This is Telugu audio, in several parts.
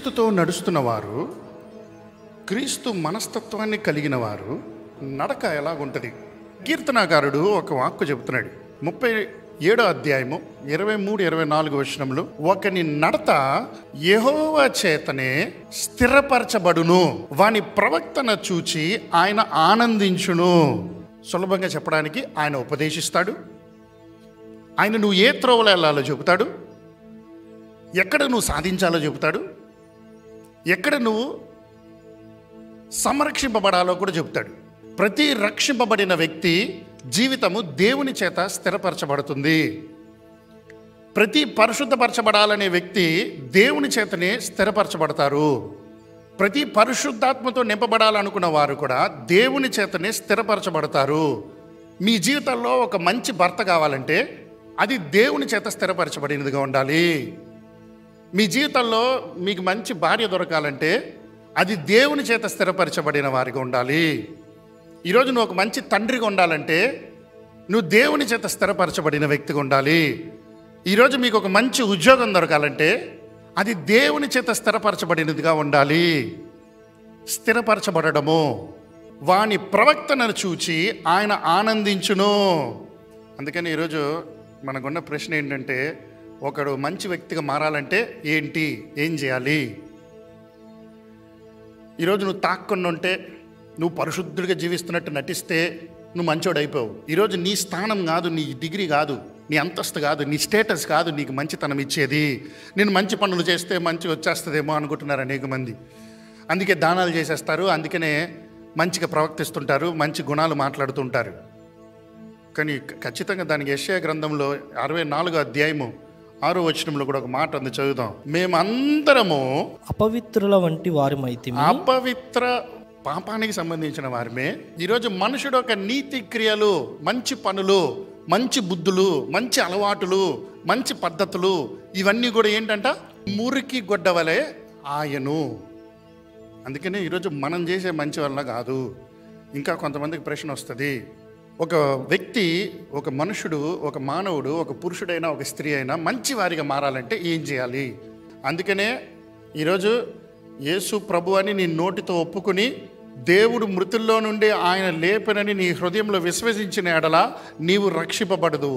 క్రీస్తుతో నడుస్తున్న వారు క్రీస్తు మనస్తత్వాన్ని కలిగిన వారు నడక ఎలాగుంటుంది కీర్తనాకారుడు ఒక వాక్కు చెబుతున్నాడు ముప్పై ఏడో అధ్యాయము ఇరవై మూడు ఇరవై నాలుగు వచనంలో ఒకని నడత యెహోవా చేతనే స్థిరపరచబడును వాని ప్రవక్తన చూచి ఆయన ఆనందించును సులభంగా చెప్పడానికి ఆయన ఉపదేశిస్తాడు ఆయన నువ్వు ఏ త్రోవలో వెళ్ళాలో చెబుతాడు ఎక్కడ నువ్వు సాధించాలో చెబుతాడు ఎక్కడ నువ్వు సంరక్షింపబడాలో కూడా చెబుతాడు ప్రతి రక్షింపబడిన వ్యక్తి జీవితము దేవుని చేత స్థిరపరచబడుతుంది ప్రతి పరిశుద్ధపరచబడాలనే వ్యక్తి దేవుని చేతనే స్థిరపరచబడతారు ప్రతి పరిశుద్ధాత్మతో నింపబడాలనుకున్న వారు కూడా దేవుని చేతనే స్థిరపరచబడతారు మీ జీవితంలో ఒక మంచి భర్త కావాలంటే అది దేవుని చేత స్థిరపరచబడినదిగా ఉండాలి మీ జీవితంలో మీకు మంచి భార్య దొరకాలంటే అది దేవుని చేత స్థిరపరచబడిన వారిగా ఉండాలి ఈరోజు నువ్వు ఒక మంచి తండ్రిగా ఉండాలంటే నువ్వు దేవుని చేత స్థిరపరచబడిన వ్యక్తిగా ఉండాలి ఈరోజు మీకు ఒక మంచి ఉద్యోగం దొరకాలంటే అది దేవుని చేత స్థిరపరచబడినదిగా ఉండాలి స్థిరపరచబడము వాని ప్రవక్తనను చూచి ఆయన ఆనందించును అందుకని ఈరోజు మనకున్న ప్రశ్న ఏంటంటే ఒకడు మంచి వ్యక్తిగా మారాలంటే ఏంటి ఏం చేయాలి ఈరోజు నువ్వు తాక్కుండా ఉంటే నువ్వు పరిశుద్ధుడిగా జీవిస్తున్నట్టు నటిస్తే నువ్వు మంచోడు అయిపోవు ఈరోజు నీ స్థానం కాదు నీ డిగ్రీ కాదు నీ అంతస్తు కాదు నీ స్టేటస్ కాదు నీకు మంచితనం ఇచ్చేది నేను మంచి పనులు చేస్తే మంచి వచ్చేస్తుందేమో అనుకుంటున్నారు అనేక మంది అందుకే దానాలు చేసేస్తారు అందుకనే మంచిగా ప్రవర్తిస్తుంటారు మంచి గుణాలు మాట్లాడుతుంటారు కానీ ఖచ్చితంగా దానికి యెషయా గ్రంథంలో అరవై నాలుగో అధ్యాయము ఆరో వచనంలో కూడా ఒక మాట ఉంది చదువుదాం మేమందరము అపవిత్రుల వంటి వారిమైతిమి అపవిత్ర పాపానికి సంబంధించిన వారమే ఈరోజు మనుషుడు ఒక నీతి క్రియలు మంచి పనులు మంచి బుద్ధులు మంచి అలవాటులు మంచి పద్ధతులు ఇవన్నీ కూడా ఏంటంట మురికి గొడ్డ వలె ఆయను అందుకనే ఈరోజు మనం చేసే మంచి వల్ల కాదు ఇంకా కొంతమందికి ప్రశ్న వస్తుంది ఒక వ్యక్తి ఒక మనుషుడు ఒక మానవుడు ఒక పురుషుడైనా ఒక స్త్రీ అయినా మంచి వారిగా మారాలంటే ఏం చేయాలి అందుకనే ఈరోజు యేసు ప్రభు అని నీ నోటితో ఒప్పుకుని దేవుడు మృతుల్లో నుండి ఆయన లేపనని నీ హృదయంలో విశ్వసించిన ఎడల నీవు రక్షింపబడదు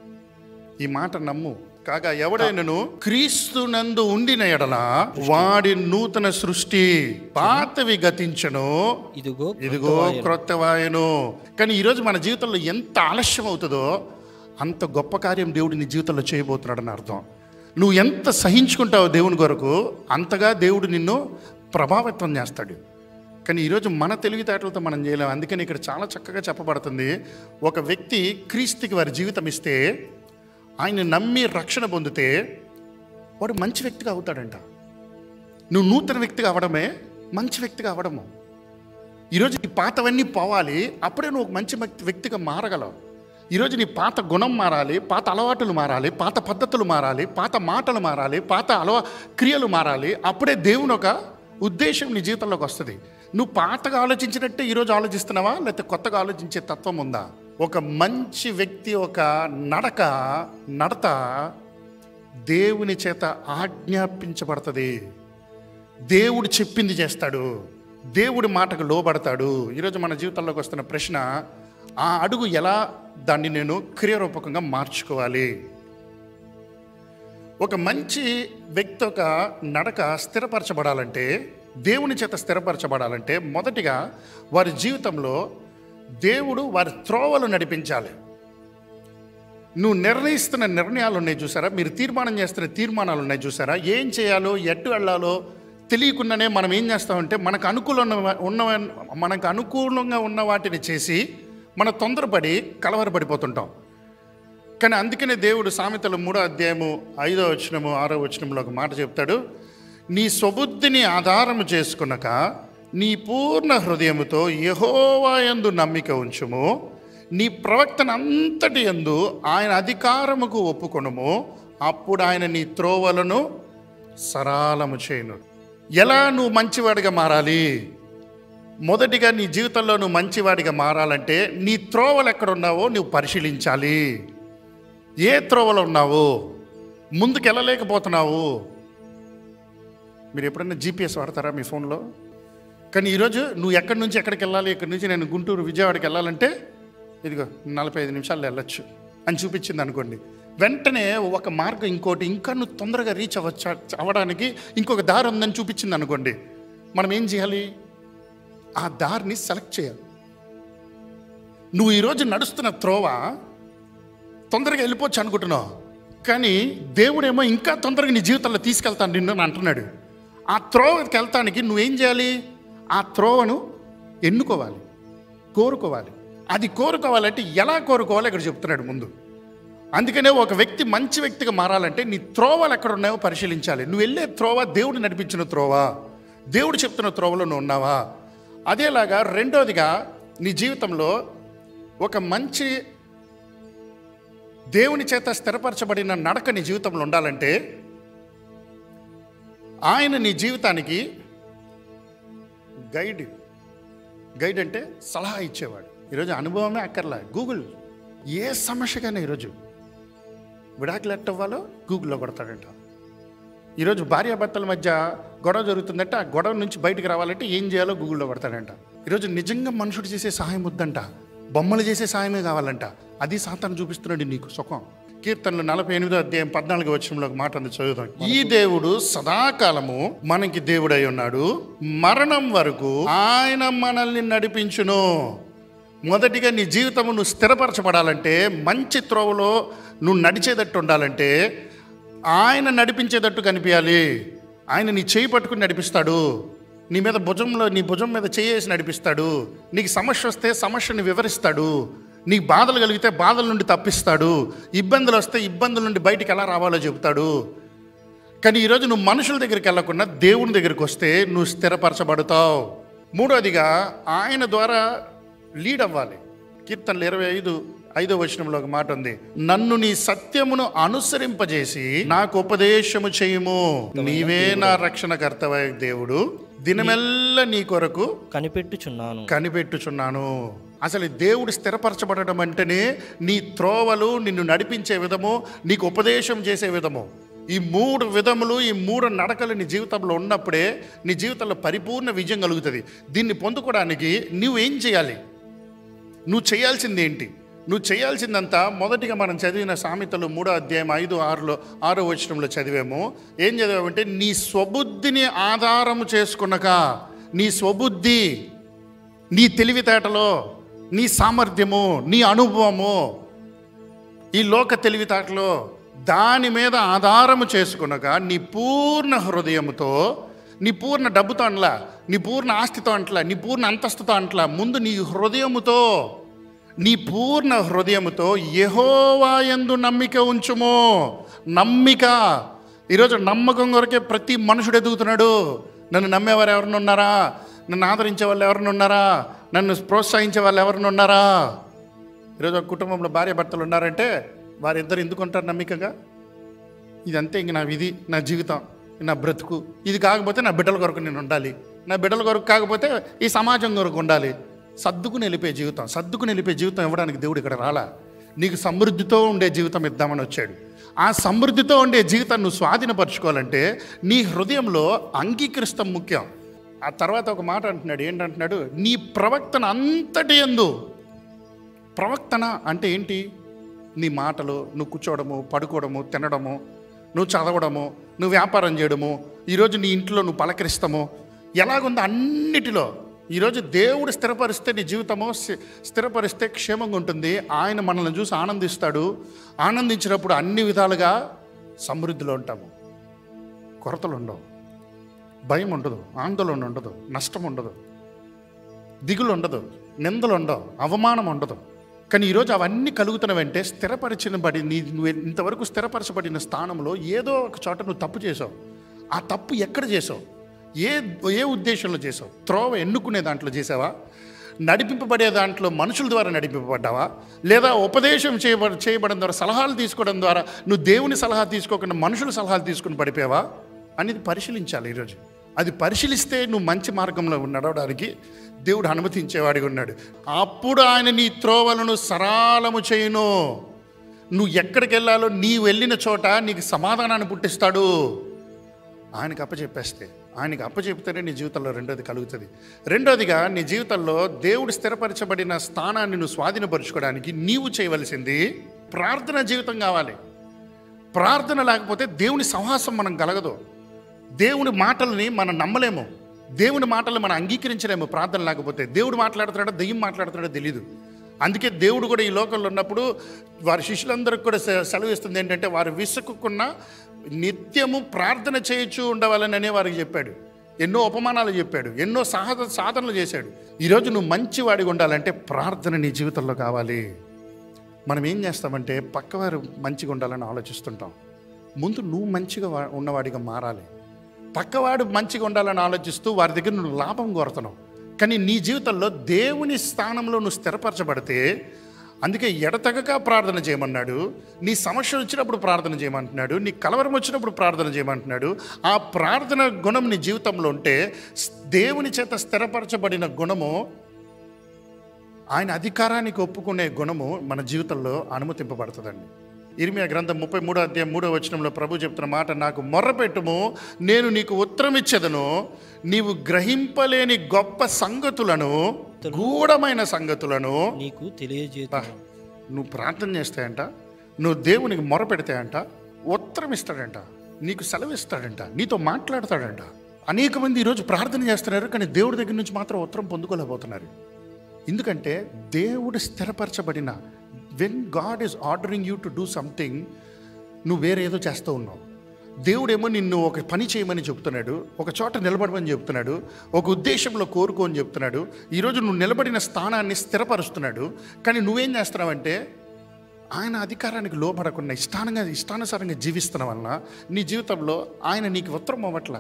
ఈ మాట నమ్ము కాగా ఎవడైనను క్రీస్తునందు ఉండిన ఎడల వాడి నూతన సృష్టి పాతవి గతించను ఇదిగో ఇదిగో క్రొత్త వాయను కానీ ఈరోజు మన జీవితంలో ఎంత ఆలస్యం అవుతుందో అంత గొప్ప కార్యం దేవుడు నీ జీవితంలో చేయబోతున్నాడని అర్థం నువ్వు ఎంత సహించుకుంటావో దేవుని కొరకు అంతగా దేవుడు నిన్ను ప్రభావితం చేస్తాడు కానీ ఈరోజు మన తెలివితేటలతో మనం చేయలేం అందుకని ఇక్కడ చాలా చక్కగా చెప్పబడుతుంది ఒక వ్యక్తి క్రీస్తుకి వారి జీవితం ఇస్తే ఆయన నమ్మి రక్షణ పొందితే వాడు మంచి వ్యక్తిగా అవుతాడంట నువ్వు నూతన వ్యక్తిగా అవడమే మంచి వ్యక్తిగా అవడము ఈరోజు నీ పాతవన్నీ పోవాలి అప్పుడే నువ్వు ఒక మంచి వ్యక్తి- వ్యక్తిగా మారగలవు ఈరోజు నీ పాత గుణం మారాలి పాత అలవాటులు మారాలి పాత పద్ధతులు మారాలి పాత మాటలు మారాలి పాత అలవా క్రియలు మారాలి అప్పుడే దేవుని ఒక ఉద్దేశం నీ జీవితంలోకి వస్తుంది నువ్వు పాతగా ఆలోచించినట్టే ఈరోజు ఆలోచిస్తున్నావా లేకపోతే కొత్తగా ఆలోచించే తత్వం ఉందా ఒక మంచి వ్యక్తి ఒక నడక నడత దేవుని చేత ఆజ్ఞాపించబడుతుంది దేవుడు చెప్పింది చేస్తాడు దేవుడి మాటకు లోబడతాడు ఈరోజు మన జీవితంలోకి వస్తున్న ప్రశ్న ఆ అడుగు ఎలా దాన్ని నేను క్రియారూపకంగా మార్చుకోవాలి ఒక మంచి వ్యక్తి ఒక నడక స్థిరపరచబడాలంటే దేవుని చేత స్థిరపరచబడాలంటే మొదటిగా వారి జీవితంలో దేవుడు వారి త్రోవలు నడిపించాలి నువ్వు నిర్ణయిస్తున్న నిర్ణయాలు ఉన్నాయి చూసారా మీరు తీర్మానం చేస్తున్న తీర్మానాలు ఉన్నాయి చూసారా ఏం చేయాలో ఎటు వెళ్ళాలో తెలియకుండానే మనం ఏం చేస్తామంటే మనకు అనుకూలంగా ఉన్న మనకు అనుకూలంగా ఉన్న వాటిని చేసి మన తొందరపడి కలవరపడిపోతుంటాం కానీ అందుకనే దేవుడు సామెతలు మూడో అధ్యాయము ఐదో వచనము ఆరో వచనంలో ఒక మాట చెప్తాడు నీ స్వబుద్ధిని ఆధారము చేసుకునక నీ పూర్ణ హృదయముతో యహోవాయందు నమ్మిక ఉంచుము నీ ప్రవక్తన అంతటి యందు ఆయన అధికారముకు ఒప్పుకొనుము అప్పుడు ఆయన నీ త్రోవలను సరాలము చేయను ఎలా నువ్వు మంచివాడిగా మారాలి మొదటిగా నీ జీవితంలో నువ్వు మంచివాడిగా మారాలంటే నీ త్రోవలు ఎక్కడున్నావో నువ్వు పరిశీలించాలి ఏ త్రోవలో ఉన్నావు ముందుకు వెళ్ళలేకపోతున్నావు మీరు ఎప్పుడైనా జీపీఎస్ వాడతారా మీ ఫోన్లో కానీ ఈరోజు నువ్వు ఎక్కడి నుంచి ఎక్కడికి వెళ్ళాలి ఇక్కడి నుంచి నేను గుంటూరు విజయవాడకి వెళ్ళాలంటే ఇదిగో నలభై ఐదు నిమిషాల్లో వెళ్ళొచ్చు అని చూపించింది అనుకోండి వెంటనే ఒక మార్గం ఇంకోటి ఇంకా నువ్వు తొందరగా రీచ్ అవ్వచ్చు అవ్వడానికి ఇంకొక దారి ఉందని చూపించింది అనుకోండి మనం ఏం చేయాలి ఆ దారిని సెలెక్ట్ చేయాలి నువ్వు ఈరోజు నడుస్తున్న త్రోవ తొందరగా వెళ్ళిపోవచ్చు అనుకుంటున్నావు కానీ దేవుడేమో ఇంకా తొందరగా నీ జీవితంలో తీసుకెళ్తాను నిన్ను అని అంటున్నాడు ఆ త్రోవకి వెళ్తానికి నువ్వేం చేయాలి ఆ త్రోవను ఎన్నుకోవాలి కోరుకోవాలి అది కోరుకోవాలంటే ఎలా కోరుకోవాలో ఇక్కడ చెప్తున్నాడు ముందు అందుకనే ఒక వ్యక్తి మంచి వ్యక్తిగా మారాలంటే నీ త్రోవలు ఎక్కడ ఉన్నాయో పరిశీలించాలి నువ్వు వెళ్ళే త్రోవ దేవుడు నడిపించిన త్రోవ దేవుడు చెప్తున్న త్రోవలో నువ్వు ఉన్నావా అదేలాగా రెండోదిగా నీ జీవితంలో ఒక మంచి దేవుని చేత స్థిరపరచబడిన నడక నీ జీవితంలో ఉండాలంటే ఆయన నీ జీవితానికి గైడ్ గైడ్ అంటే సలహా ఇచ్చేవాడు ఈరోజు అనుభవమే అక్కర్లా గూగుల్ ఏ సమస్యకైనా ఈరోజు విడాకులు ఎట్టవ్వాలో గూగుల్లో కొడతాడంట ఈరోజు భార్యాభర్తల మధ్య గొడవ జరుగుతుందంటే ఆ గొడవ నుంచి బయటికి రావాలంటే ఏం చేయాలో గూగుల్లో కొడతాడంట ఈరోజు నిజంగా మనుషుడు చేసే సహాయం వద్దంట బొమ్మలు చేసే సహాయమే కావాలంట అది సాతాను చూపిస్తున్నాడు నీకు సుఖం కీర్తనలు నలభై ఎనిమిదో అధ్యాయం పద్నాలుగు వచ్చంలో ఒక మాట ఉంది చదువుతాం ఈ దేవుడు సదాకాలము మనకి దేవుడై ఉన్నాడు మరణం వరకు ఆయన మనల్ని నడిపించును మొదటిగా నీ జీవితము నువ్వు స్థిరపరచబడాలంటే మంచి త్రోవలో నువ్వు నడిచేటట్టు ఉండాలంటే ఆయన నడిపించేటట్టు కనిపించాలి ఆయన నీ చేయి పట్టుకుని నడిపిస్తాడు నీ మీద భుజంలో నీ భుజం మీద చేయేసి నడిపిస్తాడు నీకు సమస్య వస్తే సమస్యని వివరిస్తాడు నీకు బాధలు కలిగితే బాధల నుండి తప్పిస్తాడు ఇబ్బందులు వస్తే ఇబ్బందుల నుండి బయటికి ఎలా రావాలో చెబుతాడు కానీ ఈరోజు నువ్వు మనుషుల దగ్గరికి వెళ్ళకుండా దేవుని దగ్గరికి వస్తే నువ్వు స్థిరపరచబడతావు మూడోదిగా ఆయన ద్వారా లీడ్ అవ్వాలి కీర్తనలు ఇరవై ఐదు ఐదో వచనంలో ఒక మాట ఉంది నన్ను నీ సత్యమును అనుసరింపజేసి నాకు ఉపదేశము చేయుము నీవే నా రక్షణకర్తవై దేవుడు దినమెల్ల నీ కొరకు కనిపెట్టుచున్నాను కనిపెట్టుచున్నాను అసలు దేవుడు స్థిరపరచబడడం అంటేనే నీ త్రోవలు నిన్ను నడిపించే విధము నీకు ఉపదేశం చేసే విధము ఈ మూడు విధములు ఈ మూడు నడకలు నీ జీవితంలో ఉన్నప్పుడే నీ జీవితంలో పరిపూర్ణ విజయం కలుగుతుంది దీన్ని పొందుకోవడానికి నువ్వేం చేయాలి నువ్వు చేయాల్సింది ఏంటి నువ్వు చేయాల్సిందంతా మొదటిగా మనం చదివిన సామెతలు మూడో అధ్యాయం ఐదు ఆరులో ఆరో వచనంలో చదివాము ఏం చదివామంటే నీ స్వబుద్ధిని ఆధారము చేసుకునక నీ స్వబుద్ధి నీ తెలివితేటలో నీ సామర్థ్యము నీ అనుభవము ఈ లోక తెలివితేటలో దాని మీద ఆధారము చేసుకునగా నీ పూర్ణ హృదయముతో నీ పూర్ణ డబ్బుతో అంట్లా నీ పూర్ణ ఆస్తితో అంట్లా నీ పూర్ణ అంతస్తుతో అంట్లా ముందు నీ హృదయముతో నీ పూర్ణ హృదయముతో యెహోవాయందు నమ్మిక ఉంచుము నమ్మిక ఈరోజు నమ్మకం కొరకే ప్రతి మనుషుడు ఎదుగుతున్నాడు నన్ను నమ్మేవారు ఎవరిని ఉన్నారా నన్ను ఆదరించే వాళ్ళు ఎవరిని ఉన్నారా నన్ను ప్రోత్సహించే వాళ్ళు ఎవరిని ఉన్నారా ఈరోజు ఒక కుటుంబంలో భార్య భర్తలు ఉన్నారంటే వారిద్దరు ఎందుకు ఉంటారు నమ్మికగా ఇదంతే ఇంక నా విధి నా జీవితం నా బ్రతుకు ఇది కాకపోతే నా బిడ్డల కొరకు నేను ఉండాలి నా బిడ్డల కొరకు కాకపోతే ఈ సమాజం కొరకు ఉండాలి సర్దుకుని వెళ్ళిపోయే జీవితం సర్దుకుని వెళ్ళిపోయే జీవితం ఇవ్వడానికి దేవుడు ఇక్కడ రాలా నీకు సమృద్ధితో ఉండే జీవితం ఇద్దామని వచ్చాడు ఆ సమృద్ధితో ఉండే జీవితాన్ని నువ్వు స్వాధీనపరచుకోవాలంటే నీ హృదయంలో అంగీకరిస్తాం ముఖ్యం ఆ తర్వాత ఒక మాట అంటున్నాడు ఏంటంటున్నాడు నీ ప్రవక్తన అంతటి ఎందు ప్రవక్తన అంటే ఏంటి నీ మాటలు నువ్వు కూర్చోవడము పడుకోవడము తినడము నువ్వు చదవడము నువ్వు వ్యాపారం చేయడము ఈరోజు నీ ఇంట్లో నువ్వు పలకరిస్తాము ఎలాగుందో అన్నిటిలో ఈరోజు దేవుడు స్థిరపరిస్తే నీ జీవితము స్థి- స్థిరపరిస్తే క్షేమంగా ఉంటుంది ఆయన మనల్ని చూసి ఆనందిస్తాడు ఆనందించినప్పుడు అన్ని విధాలుగా సమృద్ధిలో ఉంటాము కొరతలు ఉండవు భయం ఉండదు ఆందోళన ఉండదు నష్టం ఉండదు దిగులు ఉండదు నిందలు ఉండవు అవమానం ఉండదు కానీ ఈరోజు అవన్నీ కలుగుతున్నవంటే స్థిరపరిచిన బడి నీ నువ్వు ఇంతవరకు స్థిరపరచబడిన స్థానంలో ఏదో ఒక చోట నువ్వు తప్పు చేసావు ఆ తప్పు ఎక్కడ చేసావు ఏ ఏ ఉద్దేశంలో చేసావు త్రోవ ఎన్నుకునే దాంట్లో చేసావా నడిపింపబడే దాంట్లో మనుషుల ద్వారా నడిపింపబడ్డావా లేదా ఉపదేశం చేయబడ చేయబడడం ద్వారా సలహాలు తీసుకోవడం ద్వారా నువ్వు దేవుని సలహా తీసుకోకుండా మనుషుల సలహాలు తీసుకుని పడిపోయావా అనేది పరిశీలించాలి ఈరోజు అది పరిశీలిస్తే నువ్వు మంచి మార్గంలో నడవడానికి దేవుడు అనుమతించేవాడిగా ఉన్నాడు అప్పుడు ఆయన నీ త్రోవలను సరాలము చేయును నువ్వు ఎక్కడికి వెళ్ళాలో నీ వెళ్ళిన చోట నీకు సమాధానాన్ని పుట్టిస్తాడు ఆయనకు అప్పచెప్పేస్తే ఆయనకి అప్పచెప్తేనే నీ జీవితంలో రెండోది కలుగుతుంది రెండోదిగా నీ జీవితంలో దేవుడు స్థిరపరచబడిన స్థానాన్ని నువ్వు స్వాధీనపరచుకోవడానికి నీవు చేయవలసింది ప్రార్థన జీవితం కావాలి ప్రార్థన లేకపోతే దేవుని సహవాసం మనం కలగదు దేవుని మాటల్ని మనం నమ్మలేము దేవుని మాటలు మనం అంగీకరించలేము ప్రార్థన లేకపోతే దేవుడు మాట్లాడుతున్నాడో దెయ్యం మాట్లాడుతున్నాడో తెలియదు అందుకే దేవుడు కూడా ఈ లోకంలో ఉన్నప్పుడు వారి శిష్యులందరికీ కూడా సె- సెలవు ఇస్తుంది ఏంటంటే వారు విసుక్కున్న నిత్యము ప్రార్థన చేయొచ్చు ఉండవాలని అనే వారికి చెప్పాడు ఎన్నో ఉపమానాలు చెప్పాడు ఎన్నో సాధ సాధనలు చేశాడు ఈరోజు నువ్వు మంచివాడిగా ఉండాలంటే ప్రార్థన నీ జీవితంలో కావాలి మనం ఏం చేస్తామంటే పక్కవారు మంచిగా ఉండాలని ఆలోచిస్తుంటాం ముందు నువ్వు మంచిగా వా- ఉన్నవాడిగా మారాలి పక్కవాడు మంచిగా ఉండాలని ఆలోచిస్తూ వారి దగ్గర నువ్వు లాభం కోరుతున్నావు కానీ నీ జీవితంలో దేవుని స్థానంలో నువ్వు స్థిరపరచబడితే అందుకే ఎడతెగక ప్రార్థన చేయమన్నాడు నీ సమస్య వచ్చినప్పుడు ప్రార్థన చేయమంటున్నాడు నీ కలవరం వచ్చినప్పుడు ప్రార్థన చేయమంటున్నాడు ఆ ప్రార్థన గుణం నీ జీవితంలో ఉంటే స్- దేవుని చేత స్థిరపరచబడిన గుణము ఆయన అధికారానికి ఒప్పుకునే గుణము మన జీవితంలో అనుమతింపబడుతుందండి ఇరిమియా గ్రంథం ముప్పై మూడో అధ్యాయం మూడో వచనంలో ప్రభు చెప్తున్న మాట నాకు మొర్రపెట్టుము నేను నీకు ఉత్తరం ఇచ్చేదను నీవు గ్రహింపలేని గొప్ప సంగతులను గూఢమైన సంగతులను నీకు తెలియజేతును నువ్వు ప్రార్థన చేస్తాయంట నువ్వు దేవునికి మొరపెడతాయంట ఉత్తరం ఇస్తాడంట నీకు సెలవు ఇస్తాడంట నీతో మాట్లాడతాడంట అనేక మంది ఈరోజు ప్రార్థన చేస్తున్నారు కానీ దేవుడి దగ్గర నుంచి మాత్రం ఉత్తరం పొందుకోలేకపోతున్నారు ఎందుకంటే దేవుడు స్థిరపరచబడిన when God is ordering you to do something నువ్వు వేరే ఏదో చేస్తూ ఉన్నావు దేవుడేమో నిన్ను ఒక పని చేయమని చెప్తున్నాడు ఒక చోట నిలబడమని చెప్తున్నాడు ఒక ఉద్దేశంలో కోరుకో అని చెప్తున్నాడు ఈరోజు నువ్వు నిలబడిన స్థానాన్ని స్థిరపరుస్తున్నాడు కానీ నువ్వేం చేస్తున్నావంటే ఆయన అధికారానికి లోబడకుండా ఇష్టానంగా ఇష్టానుసారంగా జీవిస్తున్న వలన నీ జీవితంలో ఆయన నీకు ఉత్తరం అవ్వట్లా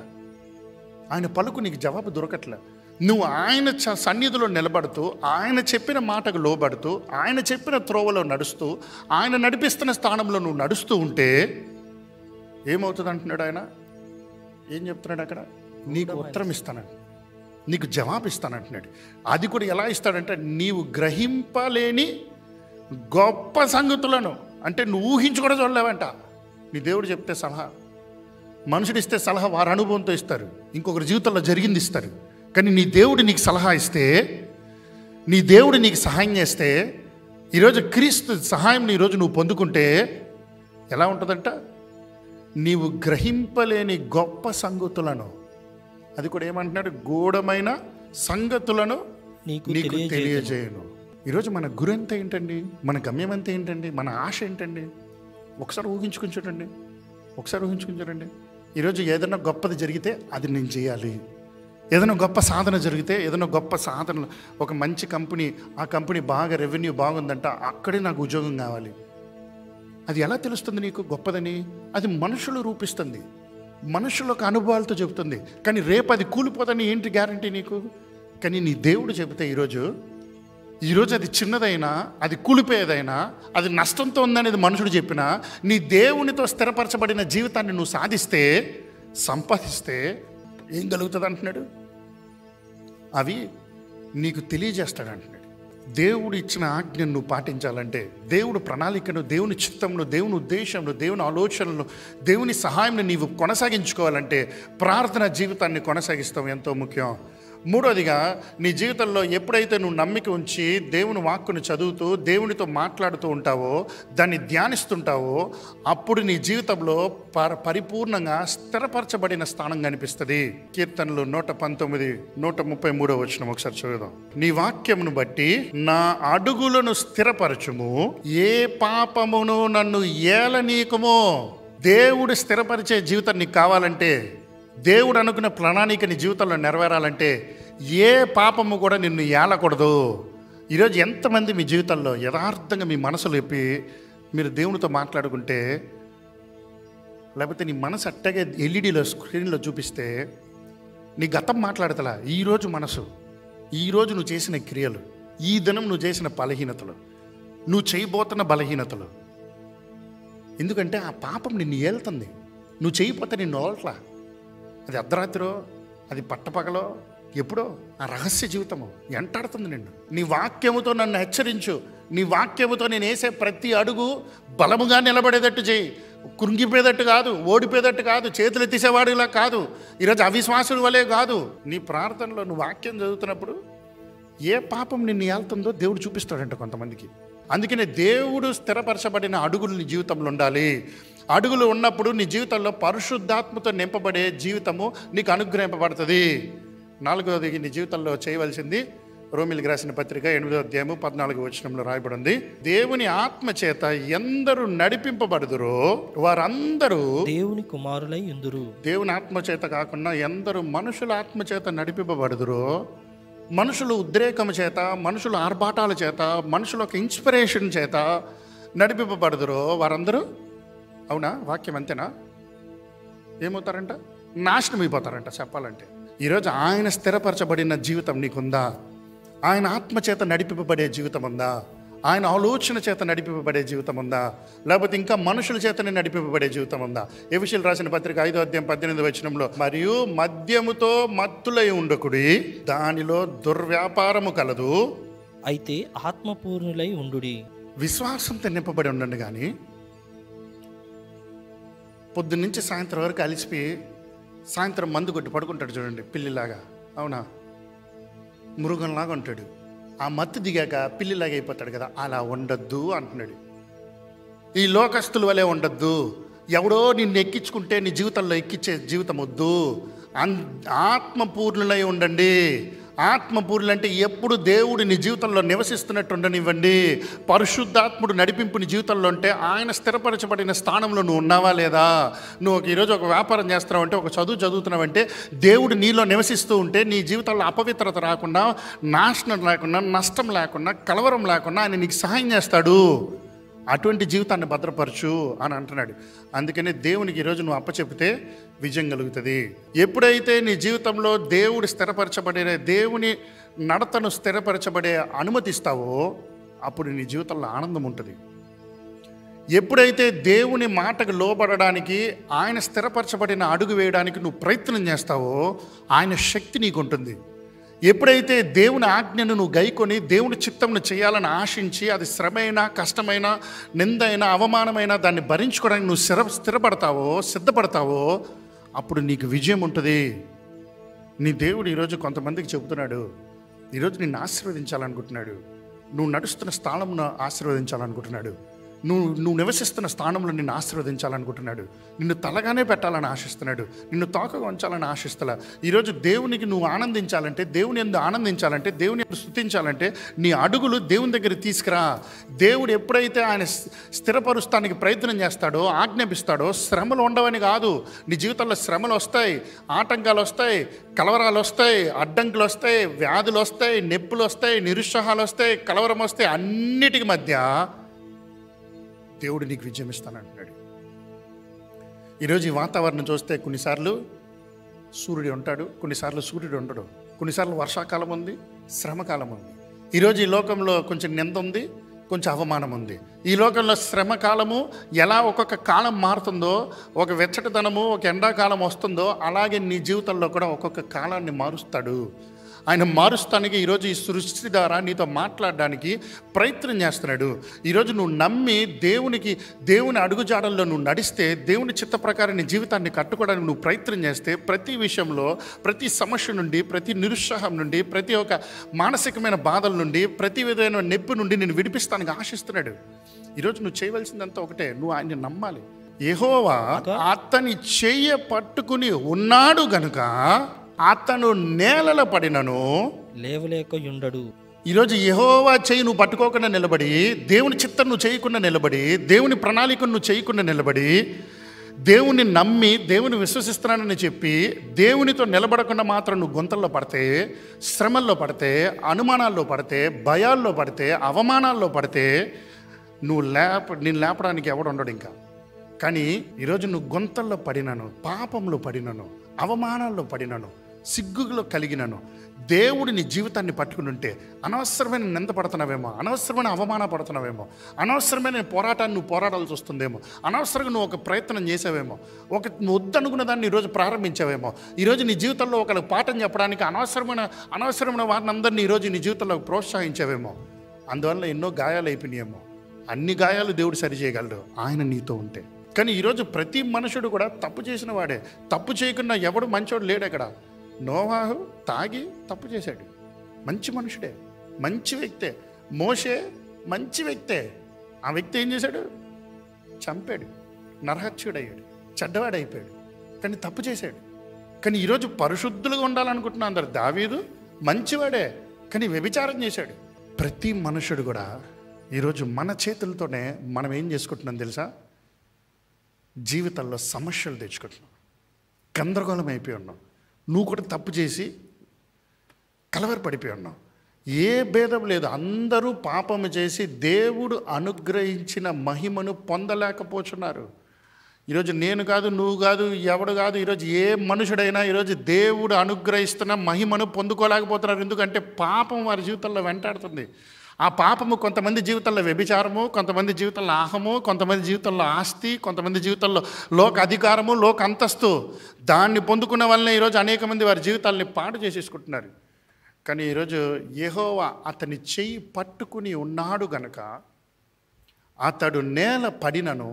ఆయన పలుకు నీకు జవాబు దొరకట్లే నువ్వు ఆయన చ- సన్నిధిలో నిలబడుతూ ఆయన చెప్పిన మాటకు లోబడుతూ ఆయన చెప్పిన త్రోవలో నడుస్తూ ఆయన నడిపిస్తున్న స్థానంలో నువ్వు నడుస్తూ ఉంటే ఏమవుతుంది అంటున్నాడు ఆయన ఏం చెప్తున్నాడు అక్కడ నీకు ఉత్తరం ఇస్తానని నీకు జవాబు ఇస్తానంటున్నాడు అది కూడా ఎలా ఇస్తాడంటే నీవు గ్రహింపలేని గొప్ప సంగతులను అంటే నువ్వు ఊహించి కూడా చూడలేవంట నీ దేవుడు చెప్తే సలహా మనుషుడు ఇస్తే సలహా వారి అనుభవంతో ఇస్తారు ఇంకొకరి జీవితంలో జరిగింది ఇస్తారు కానీ నీ దేవుడు నీకు సలహా ఇస్తే నీ దేవుడు నీకు సహాయం చేస్తే ఈరోజు క్రీస్తు సహాయం ఈరోజు నువ్వు పొందుకుంటే ఎలా ఉంటుందంట నీవు గ్రహింపలేని గొప్ప సంగతులను అది కూడా ఏమంటున్నాడు గూఢమైన సంగతులను నీకు నీకు తెలియజేయును. తెలియజేయను ఈరోజు మన గురి ఎంత ఏంటండి మన గమ్యం ఎంత ఏంటండి మన ఆశ ఏంటండి ఒకసారి ఊహించుకుని చూడండి ఒకసారి ఊహించుకుని చూడండి ఈరోజు ఏదైనా గొప్పది జరిగితే అది నేను చేయాలి ఏదైనా గొప్ప సాధన జరిగితే ఏదైనా గొప్ప సాధన ఒక మంచి కంపెనీ ఆ కంపెనీ బాగా రెవెన్యూ బాగుందంట అక్కడే నాకు ఉద్యోగం కావాలి అది ఎలా తెలుస్తుంది నీకు గొప్పదని అది మనుషులు రూపిస్తుంది మనుషుల యొక్క అనుభవాలతో చెబుతుంది కానీ రేపు అది కూలిపోదని ఏంటి గ్యారంటీ నీకు కానీ నీ దేవుడు చెబితే ఈరోజు ఈరోజు అది చిన్నదైనా అది కూలిపోయేదైనా అది నష్టంతో ఉందనేది మనుషుడు చెప్పినా నీ దేవునితో స్థిరపరచబడిన జీవితాన్ని నువ్వు సాధిస్తే సంపాదిస్తే ఏం కలుగుతుంది అంటున్నాడు అవి నీకు తెలియజేస్తాడు అంటున్నాడు దేవుడు ఇచ్చిన ఆజ్ఞను నువ్వు పాటించాలంటే దేవుడు ప్రణాళికను దేవుని చిత్తంలో దేవుని ఉద్దేశంలో దేవుని ఆలోచనలు దేవుని సహాయంను నీవు కొనసాగించుకోవాలంటే ప్రార్థన జీవితాన్ని కొనసాగిస్తాం ఎంతో ముఖ్యం మూడోదిగా నీ జీవితంలో ఎప్పుడైతే నువ్వు నమ్మిక ఉంచి దేవుని వాక్కును చదువుతూ దేవునితో మాట్లాడుతూ ఉంటావో దాన్ని ధ్యానిస్తుంటావో అప్పుడు నీ జీవితంలో పర పరిపూర్ణంగా స్థిరపరచబడిన స్థానం కనిపిస్తుంది కీర్తనలు నూట పంతొమ్మిది నూట ముప్పై మూడో వచ్చిన ఒకసారి చదువుదాం నీ వాక్యమును బట్టి నా అడుగులను స్థిరపరచుము ఏ పాపమును నన్ను ఏలనీకమో దేవుడు స్థిరపరిచే జీవితం నీకు కావాలంటే దేవుడు అనుకున్న ప్రణాళిక నీ జీవితంలో నెరవేరాలంటే ఏ పాపము కూడా నిన్ను ఏలకూడదు ఈరోజు ఎంతమంది మీ జీవితంలో యథార్థంగా మీ మనసులు ఎప్పి మీరు దేవునితో మాట్లాడుకుంటే లేకపోతే నీ మనసు అట్టగే ఎల్ఈడిలో స్క్రీన్లో చూపిస్తే నీ గతం మాట్లాడతలా ఈరోజు మనసు ఈరోజు నువ్వు చేసిన క్రియలు ఈ దినం నువ్వు చేసిన బలహీనతలు నువ్వు చేయబోతున్న బలహీనతలు ఎందుకంటే ఆ పాపం నిన్ను ఏలుతుంది నువ్వు చేయకపోతే నిన్ను వదలట్లా అది అర్ధరాత్రిలో అది పట్టపగలో ఎప్పుడో ఆ రహస్య జీవితము ఎంటాడుతుంది నిన్ను నీ వాక్యముతో నన్ను హెచ్చరించు నీ వాక్యముతో నేను వేసే ప్రతి అడుగు బలముగా నిలబడేటట్టు చేయి కృంగిపోయేటట్టు కాదు ఓడిపోయేటట్టు కాదు చేతులు ఎత్తేసేవాడిలా కాదు ఈరోజు అవిశ్వాసుల వలె కాదు నీ ప్రార్థనలో నువ్వు వాక్యం చదువుతున్నప్పుడు ఏ పాపం నిన్ను ఏళ్తుందో దేవుడు చూపిస్తాడంట కొంతమందికి అందుకనే దేవుడు స్థిరపరచబడిన అడుగులు నీ జీవితంలో ఉండాలి అడుగులు ఉన్నప్పుడు నీ జీవితంలో పరిశుద్ధాత్మతో నింపబడే జీవితము నీకు అనుగ్రహింపబడుతుంది నాలుగవది నీ జీవితంలో చేయవలసింది రోమిలికి రాసిన పత్రిక ఎనిమిదో అధ్యాయము పద్నాలుగు వచనంలో రాయబడి ఉంది దేవుని ఆత్మ చేత ఎందరు నడిపింపబడుదురో వారందరూ దేవుని కుమారులై ఉందురు దేవుని ఆత్మ చేత కాకుండా ఎందరు మనుషుల ఆత్మ చేత నడిపింపబడుదురో మనుషులు ఉద్రేకం చేత మనుషుల ఆర్భాటాల చేత మనుషుల ఒక ఇన్స్పిరేషన్ చేత నడిపింపబడుదురో వారందరూ అవునా వాక్యం అంతేనా ఏమవుతారంట నాశనం అయిపోతారంట చెప్పాలంటే ఈరోజు ఆయన స్థిరపరచబడిన జీవితం నీకుందా ఆయన ఆత్మ చేత నడిపింపబడే జీవితం ఉందా ఆయన ఆలోచన చేత నడిపింపబడే జీవితం ఉందా లేకపోతే ఇంకా మనుషుల చేతనే నడిపింపబడే జీవితం ఉందా ఏ విషయాలు రాసిన పత్రిక ఐదో అధ్యాయం పద్దెనిమిది వచనంలో మరియు మద్యముతో మత్తులై ఉండకుడి దానిలో దుర్వ్యాపారము కలదు అయితే ఆత్మపూర్ణులై ఉండుడి విశ్వాసంతో నింపబడి ఉండండి కానీ పొద్దున్న నుంచి సాయంత్రం వరకు అలిసిపోయి సాయంత్రం మందు కొట్టి పడుకుంటాడు చూడండి పిల్లిలాగా అవునా మృగంలాగా ఉంటాడు ఆ మత్తు దిగాక పిల్లిలాగా అయిపోతాడు కదా అలా ఉండద్దు అంటున్నాడు ఈ లోకస్తుల వలె ఉండద్దు ఎవడో నిన్ను ఎక్కించుకుంటే నీ జీవితంలో ఎక్కించే జీవితం వద్దు అన్ ఆత్మపూర్ణులై ఉండండి ఆత్మపూర్ణులు అంటే ఎప్పుడు దేవుడు నీ జీవితంలో నివసిస్తున్నట్టు ఉండనివ్వండి పరిశుద్ధాత్ముడు నడిపింపు నీ జీవితంలో ఉంటే ఆయన స్థిరపరచబడిన స్థానంలో నువ్వు ఉన్నావా లేదా నువ్వు ఒక ఈరోజు ఒక వ్యాపారం చేస్తున్నావంటే ఒక చదువు చదువుతున్నావంటే దేవుడు నీలో నివసిస్తూ ఉంటే నీ జీవితంలో అపవిత్రత రాకుండా నాశనం లేకుండా నష్టం లేకుండా కలవరం లేకుండా ఆయన నీకు సహాయం చేస్తాడు అటువంటి జీవితాన్ని భద్రపరచు అని అంటున్నాడు అందుకనే దేవునికి ఈరోజు నువ్వు అప్పచెప్తే విజయం కలుగుతుంది ఎప్పుడైతే నీ జీవితంలో దేవుడు స్థిరపరచబడే దేవుని నడతను స్థిరపరచబడే అనుమతిస్తావో అప్పుడు నీ జీవితంలో ఆనందం ఉంటుంది ఎప్పుడైతే దేవుని మాటకు లోబడడానికి ఆయన స్థిరపరచబడిన అడుగు వేయడానికి నువ్వు ప్రయత్నం చేస్తావో ఆయన శక్తి నీకు ఉంటుంది ఎప్పుడైతే దేవుని ఆజ్ఞను నువ్వు గైకొని దేవుని చిత్తంను చేయాలని ఆశించి అది శ్రమైనా కష్టమైన నిందైన అవమానమైన దాన్ని భరించుకోవడానికి నువ్వు స్థిర స్థిరపడతావో సిద్ధపడతావో అప్పుడు నీకు విజయం ఉంటుంది నీ దేవుడు ఈరోజు కొంతమందికి చెబుతున్నాడు ఈరోజు నిన్ను ఆశీర్వదించాలనుకుంటున్నాడు నువ్వు నడుస్తున్న స్థానంను ఆశీర్వదించాలనుకుంటున్నాడు నువ్వు నువ్వు నివసిస్తున్న స్థానంలో నిన్ను ఆశీర్వదించాలనుకుంటున్నాడు నిన్ను తలగానే పెట్టాలని ఆశిస్తున్నాడు నిన్ను తోకగా ఉంచాలని ఆశిస్తలా ఈరోజు దేవునికి నువ్వు ఆనందించాలంటే దేవుని ఎందు ఆనందించాలంటే దేవుని ఎందు స్థుతించాలంటే నీ అడుగులు దేవుని దగ్గర తీసుకురా దేవుడు ఎప్పుడైతే ఆయన స్థి- స్థిరపరుస్తానికి ప్రయత్నం చేస్తాడో ఆజ్ఞాపిస్తాడో శ్రమలు ఉండవని కాదు నీ జీవితంలో శ్రమలు వస్తాయి ఆటంకాలు వస్తాయి కలవరాలు వస్తాయి అడ్డంకులు వస్తాయి వ్యాధులు వస్తాయి నొప్పులు వస్తాయి నిరుత్సాహాలు వస్తాయి కలవరం వస్తాయి అన్నిటికి మధ్య దేవుడు నీకు విజయం ఇస్తానంటున్నాడు ఈరోజు ఈ వాతావరణం చూస్తే కొన్నిసార్లు సూర్యుడు ఉంటాడు కొన్నిసార్లు సూర్యుడు ఉండడు కొన్నిసార్లు వర్షాకాలం ఉంది శ్రమకాలం ఉంది ఈరోజు ఈ లోకంలో కొంచెం నింద ఉంది కొంచెం అవమానం ఉంది ఈ లోకంలో శ్రమ కాలము ఎలా ఒక్కొక్క కాలం మారుతుందో ఒక వెచ్చటితనము ఒక ఎండాకాలం వస్తుందో అలాగే నీ జీవితంలో కూడా ఒక్కొక్క కాలాన్ని మారుస్తాడు ఆయన మారుస్తానికి ఈరోజు ఈ సృష్టి ద్వారా నీతో మాట్లాడడానికి ప్రయత్నం చేస్తున్నాడు ఈరోజు నువ్వు నమ్మి దేవునికి దేవుని అడుగుజాడల్లో నువ్వు నడిస్తే దేవుని చిత్త ప్రకారం నీ జీవితాన్ని కట్టుకోవడానికి నువ్వు ప్రయత్నం చేస్తే ప్రతి విషయంలో ప్రతి సమస్య నుండి ప్రతి నిరుత్సాహం నుండి ప్రతి ఒక్క మానసికమైన బాధల నుండి ప్రతి విధమైన నొప్పి నుండి నేను విడిపిస్తానికి ఆశిస్తున్నాడు ఈరోజు నువ్వు చేయవలసిందంతా ఒకటే నువ్వు ఆయన్ని నమ్మాలి యెహోవా అతని చెయ్య పట్టుకుని ఉన్నాడు గనుక అతను నేలల పడినను లేవలేక యుండడు ఈరోజు యెహోవా చేయి నువ్వు పట్టుకోకుండా నిలబడి దేవుని చిత్తం నువ్వు చేయకుండా నిలబడి దేవుని ప్రణాళికను నువ్వు చేయకుండా నిలబడి దేవుని నమ్మి దేవుని విశ్వసిస్తున్నానని చెప్పి దేవునితో నిలబడకుండా మాత్రం నువ్వు గుంతల్లో పడితే శ్రమల్లో పడితే అనుమానాల్లో పడితే భయాల్లో పడితే అవమానాల్లో పడితే నువ్వు లేప నేను లేపడానికి ఎవడు ఉండడు ఇంకా కానీ ఈరోజు నువ్వు గొంతల్లో పడినను పాపంలో పడినను అవమానాల్లో పడినను సిగ్గులో కలిగినను దేవుడు నీ జీవితాన్ని పట్టుకుని ఉంటే అనవసరమైన నింద పడుతున్నావేమో అనవసరమైన అవమాన పడుతున్నావేమో అనవసరమైన పోరాటాన్ని నువ్వు పోరాడాల్సి వస్తుందేమో అనవసరంగా నువ్వు ఒక ప్రయత్నం చేసావేమో ఒక నువ్వు వద్దనుకున్న దాన్ని ఈరోజు ప్రారంభించావేమో ఈరోజు నీ జీవితంలో ఒకరికి పాఠం చెప్పడానికి అనవసరమైన అనవసరమైన వారిని అందరినీ ఈరోజు నీ జీవితంలో ప్రోత్సహించావేమో అందువల్ల ఎన్నో గాయాలు అయిపోయినాయేమో అన్ని గాయాలు దేవుడు సరిచేయగలడు ఆయన నీతో ఉంటే కానీ ఈరోజు ప్రతి మనుషుడు కూడా తప్పు చేసిన వాడే తప్పు చేయకుండా ఎవడు మంచోడు లేడు అక్కడ నోవాహు తాగి తప్పు చేశాడు మంచి మనుషుడే మంచి వ్యక్తే మోషే మంచి వ్యక్తే ఆ వ్యక్తి ఏం చేశాడు చంపాడు నరహత్యుడయ్యాడు చెడ్డవాడైపోయాడు కానీ తప్పు చేశాడు కానీ ఈరోజు పరిశుద్ధులుగా ఉండాలనుకుంటున్నా అందరు దావీదు మంచివాడే కానీ వ్యభిచారం చేశాడు ప్రతి మనుషుడు కూడా ఈరోజు మన చేతులతోనే మనం ఏం చేసుకుంటున్నాం తెలుసా జీవితంలో సమస్యలు తెచ్చుకుంటున్నాం గందరగోళం అయిపోయి ఉన్నాం నువ్వు కూడా తప్పు చేసి కలవరపడిపోయి ఉన్నాం ఏ భేదం లేదు అందరూ పాపము చేసి దేవుడు అనుగ్రహించిన మహిమను పొందలేకపోతున్నారు ఈరోజు నేను కాదు నువ్వు కాదు ఎవడు కాదు ఈరోజు ఏ మనుషుడైనా ఈరోజు దేవుడు అనుగ్రహిస్తున్న మహిమను పొందుకోలేకపోతున్నారు ఎందుకంటే పాపం వారి జీవితంలో వెంటాడుతుంది ఆ పాపము కొంతమంది జీవితంలో వ్యభిచారము కొంతమంది జీవితంలో ఆహము కొంతమంది జీవితంలో ఆస్తి కొంతమంది జీవితంలో లోక అధికారము లోక అంతస్తు దాన్ని పొందుకున్న వల్లనే ఈరోజు అనేక మంది వారి జీవితాల్ని పాడు చేసేసుకుంటున్నారు కానీ ఈరోజు యెహోవా అతని చెయ్యి పట్టుకుని ఉన్నాడు గనక అతడు నేల పడినను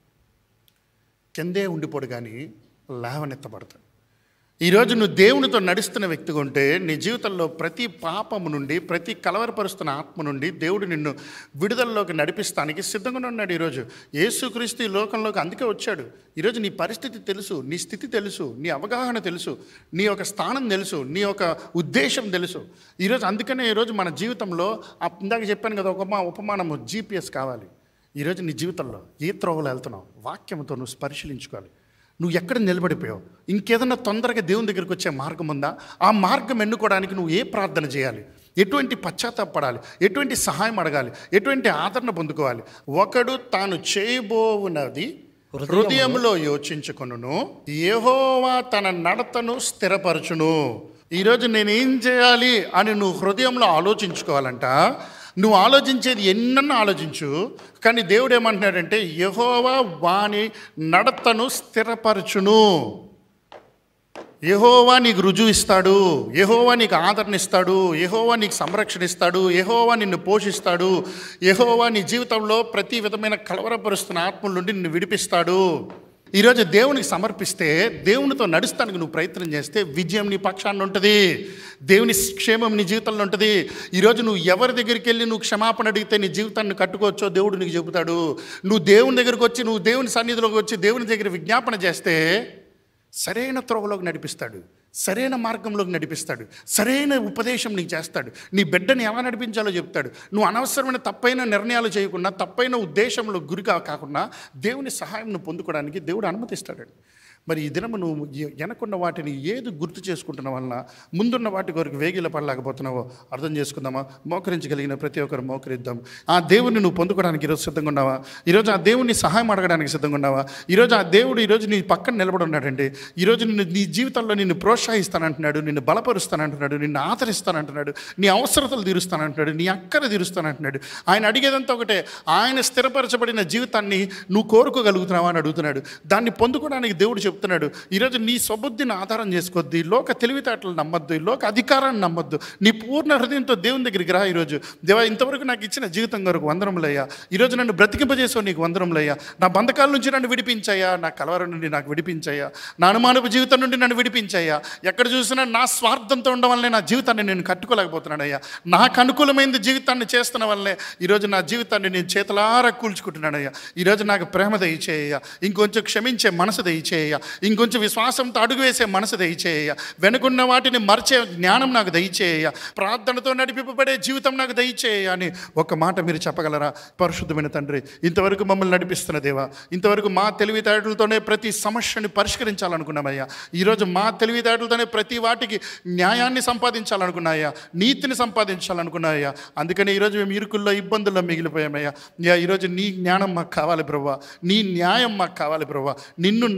కిందే ఉండిపోడు కానీ లేవనెత్తబడతాడు ఈరోజు నువ్వు దేవునితో నడుస్తున్న వ్యక్తిగా ఉంటే నీ జీవితంలో ప్రతి పాపము నుండి ప్రతి కలవరపరుస్తున్న ఆత్మ నుండి దేవుడు నిన్ను విడుదలలోకి నడిపిస్తానికి సిద్ధంగా ఉన్నాడు ఈరోజు యేసుక్రీస్తు ఈ లోకంలోకి అందుకే వచ్చాడు ఈరోజు నీ పరిస్థితి తెలుసు నీ స్థితి తెలుసు నీ అవగాహన తెలుసు నీ యొక్క స్థానం తెలుసు నీ యొక్క ఉద్దేశం తెలుసు ఈరోజు అందుకనే ఈరోజు మన జీవితంలో ఆ ఇందాక చెప్పాను కదా ఒక ఉపమా ఉపమానము జీపీఎస్ కావాలి ఈరోజు నీ జీవితంలో ఏ త్రోవలో వెళ్తున్నావు వాక్యంతో నువ్వు పరిశీలించుకోవాలి నువ్వు ఎక్కడ నిలబడిపోయావు ఇంకేదన్నా తొందరగా దేవుని దగ్గరికి వచ్చే మార్గం ఉందా ఆ మార్గం ఎన్నుకోవడానికి నువ్వు ఏ ప్రార్థన చేయాలి ఎటువంటి పశ్చాత్తాపడాలి ఎటువంటి సహాయం అడగాలి ఎటువంటి ఆదరణ పొందుకోవాలి ఒకడు తాను చేయబోవున్నది హృదయంలో యోచించుకొనును యెహోవా తన నడతను స్థిరపరచును ఈరోజు నేనేం చేయాలి అని నువ్వు హృదయంలో ఆలోచించుకోవాలంట నువ్వు ఆలోచించేది ఎన్నన్నా ఆలోచించు కానీ దేవుడు ఏమంటున్నాడంటే యహోవా వాని నడతను స్థిరపరచును యహోవా నీకు రుజువు ఇస్తాడు యహోవా నీకు ఆదరణ ఇస్తాడు యహోవా నీకు సంరక్షణ ఇస్తాడు యహోవా నిన్ను పోషిస్తాడు యహోవా నీ జీవితంలో ప్రతి విధమైన కలవరపరుస్తున్న ఆత్మల నుండి నిన్ను విడిపిస్తాడు ఈరోజు దేవునికి సమర్పిస్తే దేవునితో నడుస్తానికి నువ్వు ప్రయత్నం చేస్తే విజయం నీ పక్షాన్ని ఉంటుంది దేవుని క్షేమం నీ జీవితంలో ఉంటుంది ఈరోజు నువ్వు ఎవరి దగ్గరికి వెళ్ళి నువ్వు క్షమాపణ అడిగితే నీ జీవితాన్ని కట్టుకోవచ్చో దేవుడు నీకు చెబుతాడు నువ్వు దేవుని దగ్గరికి వచ్చి నువ్వు దేవుని సన్నిధిలోకి వచ్చి దేవుని దగ్గర విజ్ఞాపన చేస్తే సరైన త్రోవలోకి నడిపిస్తాడు సరైన మార్గంలోకి నడిపిస్తాడు సరైన ఉపదేశం నీకు చేస్తాడు నీ బిడ్డని ఎలా నడిపించాలో చెప్తాడు నువ్వు అనవసరమైన తప్పైన నిర్ణయాలు చేయకుండా తప్పైన ఉద్దేశంలో గురిగా కాకుండా దేవుని సహాయం నువ్వు పొందుకోవడానికి దేవుడు అనుమతిస్తాడు మరి ఈ దినము నువ్వు ఎ- వెనకున్న వాటిని ఏది గుర్తు చేసుకుంటున్న వలన ముందున్న వాటి కొరకు వేగిల పడలేకపోతున్నావో అర్థం చేసుకుందామా మోకరించగలిగిన ప్రతి ఒక్కరు మోకరిద్దాం ఆ దేవుని నువ్వు పొందుకోవడానికి ఈరోజు సిద్ధంగా ఉన్నావా ఈరోజు ఆ దేవుని సహాయం అడగడానికి సిద్ధంగా ఉన్నావా ఈరోజు ఆ దేవుడు ఈరోజు నీ పక్కన నిలబడి ఉన్నాడండి ఈరోజు నిన్ను నీ జీవితంలో నిన్ను ప్రోత్సహిస్తానంటున్నాడు నిన్ను బలపరుస్తానంటున్నాడు నిన్ను ఆదరిస్తానంటున్నాడు నీ అవసరతలు తీరుస్తానంటున్నాడు నీ అక్కర తీరుస్తానంటున్నాడు ఆయన అడిగేదంతా ఒకటే ఆయన స్థిరపరచబడిన జీవితాన్ని నువ్వు కోరుకోగలుగుతున్నావా అని అడుగుతున్నాడు దాన్ని పొందుకోవడానికి దేవుడు చెప్తున్నాడు ఈరోజు నీ స్వబుద్ధిని ఆధారం చేసుకోవద్దు ఈ లోక తెలివితేటలు నమ్మొద్దు ఈ లోక అధికారాన్ని నమ్మొద్దు నీ పూర్ణ హృదయంతో దేవుని దగ్గరికి రా ఈరోజు దేవా ఇంతవరకు నాకు ఇచ్చిన జీవితం కొరకు వందరములయ్యా ఈరోజు నన్ను బ్రతికింపజేసావు నీకు వందరములయ్యా నా బంధకాల నుంచి నన్ను విడిపించాయా నా కలవరం నుండి నాకు విడిపించాయా నా అనుమానపు జీవితం నుండి నన్ను విడిపించాయా ఎక్కడ చూసినా నా స్వార్థంతో ఉండడం వల్లే నా జీవితాన్ని నేను కట్టుకోలేకపోతున్నానయ్యా నాకు అనుకూలమైన జీవితాన్ని చేస్తున్న వల్లే ఈరోజు నా జీవితాన్ని నేను చేతులారా కూల్చుకుంటున్నానయ్యా ఈరోజు నాకు ప్రేమ దయచేయ ఇంకొంచెం క్షమించే మనసు దయచేయ ఇంకొంచెం విశ్వాసంతో అడుగు వేసే మనసు దయచేయ వెనుకున్న వాటిని మర్చే జ్ఞానం నాకు దయచేయ ప్రార్థనతో నడిపింపబడే జీవితం నాకు దయచేయ అని ఒక మాట మీరు చెప్పగలరా పరిశుద్ధమైన తండ్రి ఇంతవరకు మమ్మల్ని నడిపిస్తున్న దేవా ఇంతవరకు మా తెలివితేటలతోనే ప్రతి సమస్యని పరిష్కరించాలనుకున్నామయ్యా ఈరోజు మా తెలివితేటలతోనే ప్రతి వాటికి న్యాయాన్ని సంపాదించాలనుకున్నాయా నీతిని సంపాదించాలనుకున్నాయా అందుకని ఈరోజు మేము ఇరుకుల్లో ఇబ్బందుల్లో మిగిలిపోయామయ్యా యా ఈరోజు నీ జ్ఞానం మాకు కావాలి ప్రభా నీ న్యాయం మాకు కావాలి ప్రభా నిన్ను నమ్మే జీవితం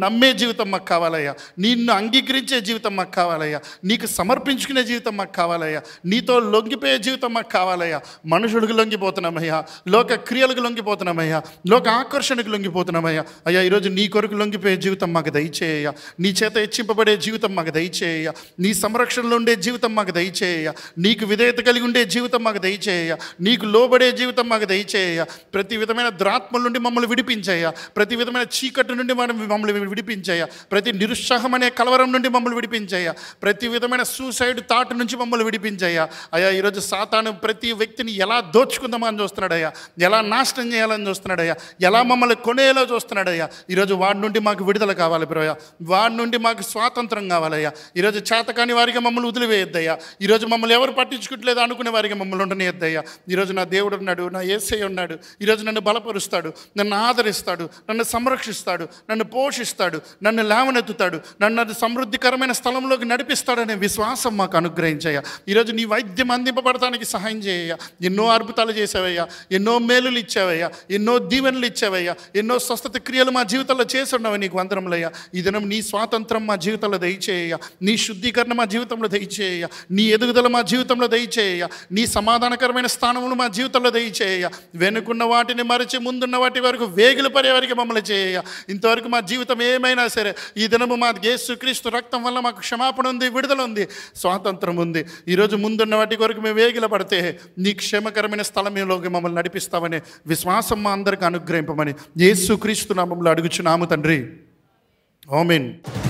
జీవితం మాకు కావాలయ్యా నిన్ను అంగీకరించే జీవితం మాకు కావాలయ్యా నీకు సమర్పించుకునే జీవితం మాకు కావాలయ్యా నీతో లొంగిపోయే జీవితం మాకు కావాలయ్యా మనుషులకు లొంగిపోతున్నామయ్యా లోక క్రియలకు లొంగిపోతున్నామయ్యా లోక ఆకర్షణకు లొంగిపోతున్నామయ్యా అయ్యా ఈరోజు నీ కొరకు లొంగిపోయే జీవితం మాకు దయచేయ నీ చేత హెచ్చింపబడే జీవితం మాకు దయచేయ నీ సంరక్షణలో ఉండే జీవితం మాకు దయచేయ నీకు విధేయత కలిగి ఉండే జీవితం మాకు దయచేయ నీకు లోబడే జీవితం మాకు దయచేయ ప్రతి విధమైన ద్రాత్మల నుండి మమ్మల్ని విడిపించేయ ప్రతి విధమైన చీకటి నుండి మనం మమ్మల్ని విడిపించేయ ప్రతి నిరుత్సాహం అనే కలవరం నుండి మమ్మల్ని విడిపించేయ ప్రతి విధమైన సూసైడ్ థాట్ నుంచి మమ్మల్ని విడిపించేయ అయ్యా ఈరోజు సాతాను ప్రతి వ్యక్తిని ఎలా దోచుకుందామని చూస్తున్నాడయ్యా ఎలా నాశనం చేయాలని చూస్తున్నాడయ్యా ఎలా మమ్మల్ని కొనేలా చూస్తున్నాడయ్యా ఈరోజు వాడి నుండి మాకు విడుదల కావాలి బ్రోయా వాడి నుండి మాకు స్వాతంత్రం కావాలయ్యా ఈరోజు చేతకాని వారిగా మమ్మల్ని వదిలివేయద్దయ్యా ఈరోజు మమ్మల్ని ఎవరు పట్టించుకోవట్లేదు అనుకునే వారిగా మమ్మల్ని ఉండనియద్దయ్యా ఈరోజు నా దేవుడు ఉన్నాడు నా ఏసై ఉన్నాడు ఈరోజు నన్ను బలపరుస్తాడు నన్ను ఆదరిస్తాడు నన్ను సంరక్షిస్తాడు నన్ను పోషిస్తాడు నన్ను లేవనెత్తుతాడు నన్ను అది సమృద్ధికరమైన స్థలంలోకి నడిపిస్తాడనే విశ్వాసం మాకు అనుగ్రహించయ్యా ఈరోజు నీ వైద్యం అందింపబడటానికి సహాయం చేయ ఎన్నో అద్భుతాలు చేసావయ్యా ఎన్నో మేలులు ఇచ్చావయ్యా ఎన్నో దీవెనలు ఇచ్చావయ్యా ఎన్నో స్వస్థత క్రియలు మా జీవితంలో చేసి ఉన్నావు నీకు వందరములయ్యా ఈ దినం నీ స్వాతంత్రం మా జీవితంలో దయచేయ నీ శుద్ధీకరణ మా జీవితంలో దయచేయ నీ ఎదుగుదల మా జీవితంలో దయచేయ నీ సమాధానకరమైన స్థానములు మా జీవితంలో దయచేయ వెనుకున్న వాటిని మరిచి ముందున్న వాటి వరకు వేగులు పడే వరకు మమ్మల్ని చేయ ఇంతవరకు మా జీవితం ఏమైనా సరే ఈ దినము మా యేసుక్రీస్తు రక్తం వల్ల మాకు క్షమాపణ ఉంది విడుదల ఉంది స్వాతంత్రం ఉంది ఈరోజు ముందున్న వాటి కొరకు మేము వేగిల పడితే నీ క్షేమకరమైన స్థలంలోకి మమ్మల్ని నడిపిస్తామనే విశ్వాసం మా అందరికి అనుగ్రహింపమని యేసుక్రీస్తు నామంలో అడుగుచున్నాము తండ్రి ఆమెన్